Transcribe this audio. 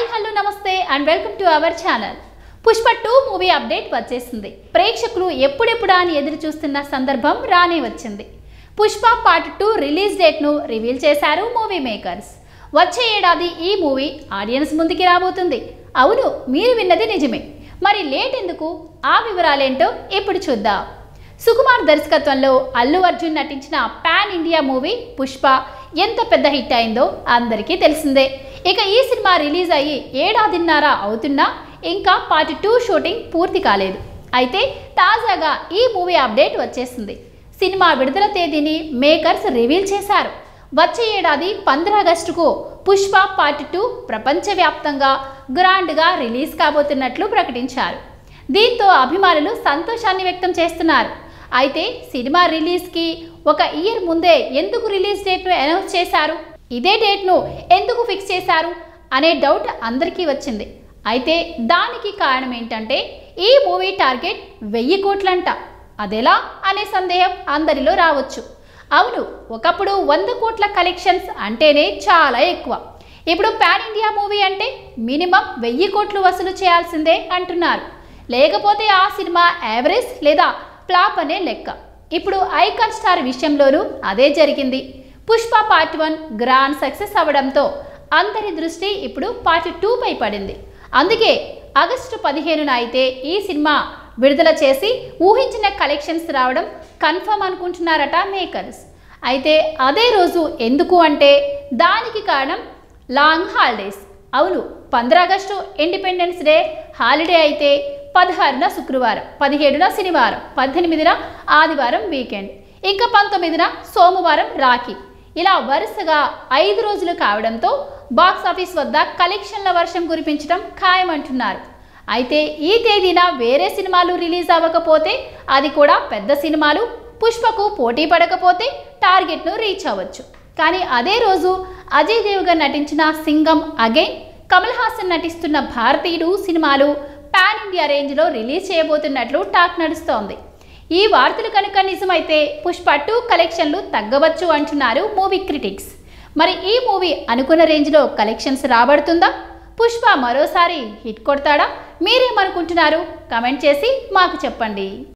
hi hello namaste and welcome to our channel Pushpa two movie update వచ్చేసింది ప్రేక్షకులు ఎప్పుడెప్పుడా అని ఎదురు చూస్తున్న సందర్భం రానే వచ్చింది పుష్ప పార్ట్ టూ రిలీజ్ డేట్ను రివీల్ చేశారు మూవీ మేకర్స్ వచ్చే ఏడాది ఈ మూవీ ఆడియన్స్ ముందుకి రాబోతుంది అవును మీరు విన్నది నిజమే మరి లేట్ ఎందుకు ఆ వివరాలేంటో ఇప్పుడు చూద్దాం సుకుమార్ దర్శకత్వంలో అల్లు అర్జున్ నటించిన పాన్ ఇండియా మూవీ పుష్ప ఎంత పెద్ద హిట్ అయిందో అందరికీ తెలిసిందే ఇక ఈ సినిమా రిలీజ్ అయ్యి ఏడాదిన్నర అవుతున్నా ఇంకా పార్ట్ టూ షూటింగ్ పూర్తి కాలేదు అయితే తాజాగా ఈ మూవీ అప్డేట్ వచ్చేసింది సినిమా విడుదల తేదీని మేకర్స్ రివీల్ చేశారు వచ్చే ఏడాది పంద్ర ఆగస్టుకు పుష్ప పార్ట్ టూ ప్రపంచవ్యాప్తంగా గ్రాండ్గా రిలీజ్ కాబోతున్నట్లు ప్రకటించారు దీంతో అభిమానులు సంతోషాన్ని వ్యక్తం చేస్తున్నారు అయితే సినిమా రిలీజ్కి ఒక ఇయర్ ముందే ఎందుకు రిలీజ్ డేట్ను అనౌన్స్ చేశారు ఇదే డేట్ను ఎందుకు ఫిక్స్ చేశారు అనే డౌట్ అందరికీ వచ్చింది అయితే దానికి కారణం ఏంటంటే ఈ మూవీ టార్గెట్ వెయ్యి కోట్లంట అదెలా అనే సందేహం అందరిలో రావచ్చు అవును ఒకప్పుడు వంద కోట్ల కలెక్షన్స్ అంటేనే చాలా ఎక్కువ ఇప్పుడు పాన్ ఇండియా మూవీ అంటే మినిమం వెయ్యి కోట్లు వసూలు చేయాల్సిందే అంటున్నారు లేకపోతే ఆ సినిమా యావరేజ్ లేదా ఫ్లాప్ అనే లెక్క ఇప్పుడు ఐకాన్ స్టార్ విషయంలోనూ అదే జరిగింది Pushpa part one grand success అవ్వడంతో అందరి దృష్టి ఇప్పుడు పార్ట్ టూపై పడింది అందుకే ఆగస్టు పదిహేనున అయితే ఈ సినిమా విడుదల చేసి ఊహించిన కలెక్షన్స్ రావడం కన్ఫర్మ్ అనుకుంటున్నారట మేకర్స్ అయితే అదే రోజు ఎందుకు అంటే దానికి కారణం లాంగ్ హాలిడేస్ అవును పంద్ర ఆగస్టు ఇండిపెండెన్స్ డే హాలిడే అయితే పదహారున శుక్రవారం పదిహేడున శనివారం పద్దెనిమిదిన ఆదివారం వీకెండ్ ఇంకా పంతొమ్మిదిన సోమవారం రాఖీ ఇలా వరుసగా ఐదు రోజులు కావడంతో బాక్స్ ఆఫీస్ వద్ద కలెక్షన్ల వర్షం కురిపించడం ఖాయమంటున్నారు అయితే ఈ తేదీన వేరే సినిమాలు రిలీజ్ అవ్వకపోతే అది కూడా పెద్ద సినిమాలు పుష్పకు పోటీ పడకపోతే టార్గెట్ను రీచ్ అవ్వచ్చు కానీ అదే రోజు అజయ్ దేవ్గన్ నటించిన సింగం అగైన్ కమల్ హాసన్ నటిస్తున్న భారతీయుడు సినిమాలు పాన్ ఇండియా రేంజ్లో రిలీజ్ చేయబోతున్నట్లు టాక్ నడుస్తోంది ఈ వార్తలు కనుక నిజమైతే పుష్ప టూ కలెక్షన్లు తగ్గవచ్చు అంటున్నారు మూవీ క్రిటిక్స్ మరి ఈ మూవీ అనుకున్న రేంజ్లో కలెక్షన్స్ రాబడుతుందా పుష్ప మరోసారి హిట్ కొడతాడా మీరేమనుకుంటున్నారు కమెంట్ చేసి మాకు చెప్పండి